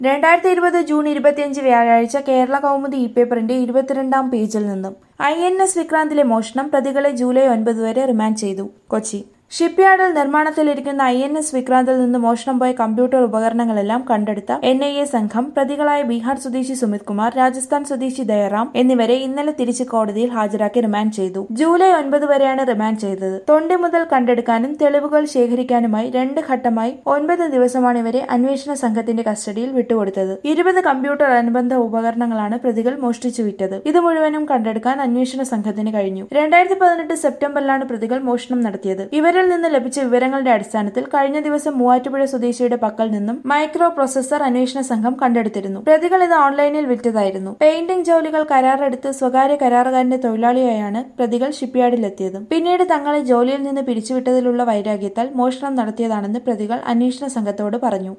രണ്ടായിരത്തി ഇരുപത് ജൂൺ ഇരുപത്തിയഞ്ച് വ്യാഴാഴ്ച കേരള കൗമുദി ഇ പേപ്പറിന്റെ ഇരുപത്തിരണ്ടാം പേജിൽ നിന്നും ഐ എൻ എസ് വിക്രാന്തിലെ മോഷണം പ്രതികളെ ജൂലൈ ഒൻപത് വരെ റിമാൻഡ് ചെയ്തു കൊച്ചി ഷിപ്പ്യാർഡിൽ നിർമ്മാണത്തിലിരിക്കുന്ന ഐ എൻ എസ് വിക്രാന്തിൽ നിന്ന് മോഷണം പോയ കമ്പ്യൂട്ടർ ഉപകരണങ്ങളെല്ലാം കണ്ടെടുത്ത എൻ ഐ എ സംഘം പ്രതികളായ ബീഹാർ സ്വദേശി സുമിത് കുമാർ രാജസ്ഥാൻ സ്വദേശി ദയറാം എന്നിവരെ ഇന്നലെ തിരിച്ച് കോടതിയിൽ ഹാജരാക്കി റിമാൻഡ് ചെയ്തു ജൂലൈ ഒൻപത് വരെയാണ് റിമാൻഡ് ചെയ്തത് തൊണ്ടി മുതൽ കണ്ടെടുക്കാനും തെളിവുകൾ ശേഖരിക്കാനുമായി രണ്ട് ഘട്ടമായി ഒൻപത് ദിവസമാണ് ഇവരെ അന്വേഷണ സംഘത്തിന്റെ കസ്റ്റഡിയിൽ വിട്ടുകൊടുത്തത് ഇരുപത് കമ്പ്യൂട്ടർ അനുബന്ധ ഉപകരണങ്ങളാണ് പ്രതികൾ മോഷ്ടിച്ചു വിറ്റത് ഇത് മുഴുവനും കണ്ടെടുക്കാൻ അന്വേഷണ സംഘത്തിന് കഴിഞ്ഞു രണ്ടായിരത്തി പതിനെട്ട് സെപ്റ്റംബറിലാണ് പ്രതികൾ മോഷണം നടത്തിയത് ഇവരിൽ നിന്ന് ലഭിച്ച വിവരങ്ങളുടെ അടിസ്ഥാനത്തിൽ കഴിഞ്ഞ ദിവസം മൂവാറ്റുപുഴ സ്വദേശിയുടെ പക്കൽ നിന്നും മൈക്രോ പ്രോസസർ അന്വേഷണ സംഘം കണ്ടെടുത്തിരുന്നു പ്രതികൾ ഇത് ഓൺലൈനിൽ വിറ്റതായിരുന്നു പെയിന്റിംഗ് ജോലികൾ കരാറെടുത്ത് സ്വകാര്യ കരാറുകാരന്റെ തൊഴിലാളിയായാണ് പ്രതികൾ ഷിപ്പ്യാർഡിലെത്തിയത് പിന്നീട് തങ്ങളെ ജോലിയിൽ നിന്ന് പിരിച്ചുവിട്ടതിലുള്ള വൈരാഗ്യത്താൽ മോഷണം നടത്തിയതാണെന്ന് പ്രതികൾ അന്വേഷണ സംഘത്തോട് പറഞ്ഞു